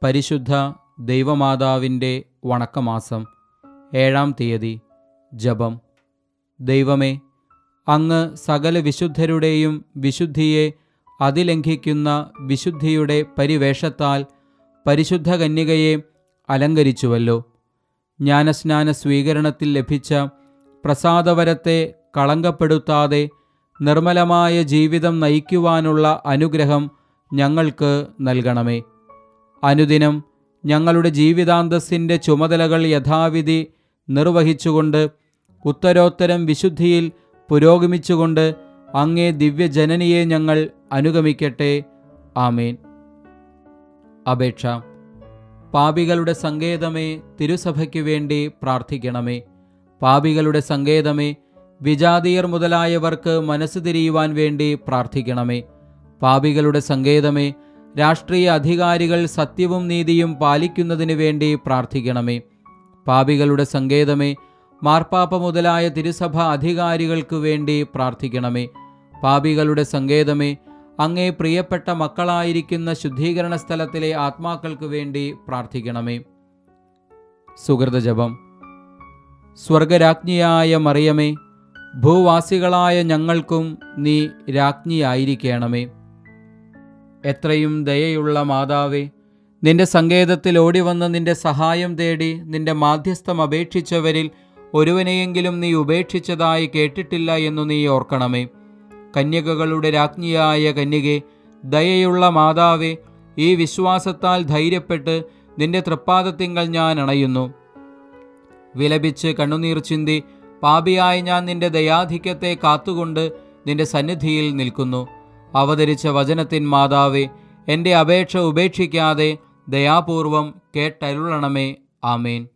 പരിശുദ്ധ ദൈവമാതാവിൻ്റെ വണക്കമാസം ഏഴാം തീയതി ജപം ദൈവമേ അങ്ങ് സകല വിശുദ്ധരുടെയും വിശുദ്ധിയെ അതിലംഘിക്കുന്ന വിശുദ്ധിയുടെ പരിവേഷത്താൽ പരിശുദ്ധ കന്യകയെ അലങ്കരിച്ചുവല്ലോ ജ്ഞാനസ്നാന സ്വീകരണത്തിൽ ലഭിച്ച പ്രസാദവരത്തെ കളങ്കപ്പെടുത്താതെ നിർമ്മലമായ ജീവിതം നയിക്കുവാനുള്ള അനുഗ്രഹം ഞങ്ങൾക്ക് നൽകണമേ അനുദിനം ഞങ്ങളുടെ ജീവിതാന്തസ്സിൻ്റെ ചുമതലകൾ യഥാവിധി നിർവഹിച്ചുകൊണ്ട് ഉത്തരോത്തരം വിശുദ്ധിയിൽ പുരോഗമിച്ചുകൊണ്ട് അങ്ങേ ദിവ്യജനനിയെ ഞങ്ങൾ അനുഗമിക്കട്ടെ ആമേൻ അപേക്ഷ പാപികളുടെ സങ്കേതമേ തിരുസഭയ്ക്കു വേണ്ടി പ്രാർത്ഥിക്കണമേ പാപികളുടെ സങ്കേതമേ വിജാതീയർ മുതലായവർക്ക് മനസ്സ് തിരിയുവാൻ വേണ്ടി പ്രാർത്ഥിക്കണമേ പാപികളുടെ സങ്കേതമേ രാഷ്ട്രീയ അധികാരികൾ സത്യവും നീതിയും പാലിക്കുന്നതിന് വേണ്ടി പ്രാർത്ഥിക്കണമേ പാപികളുടെ സങ്കേതമേ മാർപ്പാപ്പ മുതലായ തിരുസഭ അധികാരികൾക്കു വേണ്ടി പ്രാർത്ഥിക്കണമേ പാപികളുടെ സങ്കേതമേ അങ്ങേ പ്രിയപ്പെട്ട മക്കളായിരിക്കുന്ന ശുദ്ധീകരണ സ്ഥലത്തിലെ ആത്മാക്കൾക്ക് വേണ്ടി പ്രാർത്ഥിക്കണമേ സുഹൃതജപം സ്വർഗരാജ്ഞിയായ മറിയമേ ഭൂവാസികളായ ഞങ്ങൾക്കും നീ രാജ്ഞിയായിരിക്കണമേ എത്രയും ദയയുള്ള മാതാവേ നിന്റെ സങ്കേതത്തിൽ ഓടിവന്ന് നിന്റെ സഹായം തേടി നിന്റെ മാധ്യസ്ഥം അപേക്ഷിച്ചവരിൽ ഒരുവനെയെങ്കിലും നീ ഉപേക്ഷിച്ചതായി കേട്ടിട്ടില്ല എന്നു നീ ഓർക്കണമേ കന്യകകളുടെ രാജ്ഞിയായ കന്യകെ ദയയുള്ള മാതാവേ ഈ വിശ്വാസത്താൽ ധൈര്യപ്പെട്ട് നിന്റെ തൃപ്പാദത്തിങ്കൽ ഞാൻ അണയുന്നു വിലപിച്ച് കണ്ണുനീർ ചിന്തി പാപിയായ ഞാൻ നിന്റെ ദയാധിക്യത്തെ കാത്തുകൊണ്ട് നിന്റെ സന്നിധിയിൽ നിൽക്കുന്നു അവതരിച്ച വചനത്തിൻ മാതാവേ എൻ്റെ അപേക്ഷ ഉപേക്ഷിക്കാതെ ദയാപൂർവം കേട്ടരുളണമേ ആമേൻ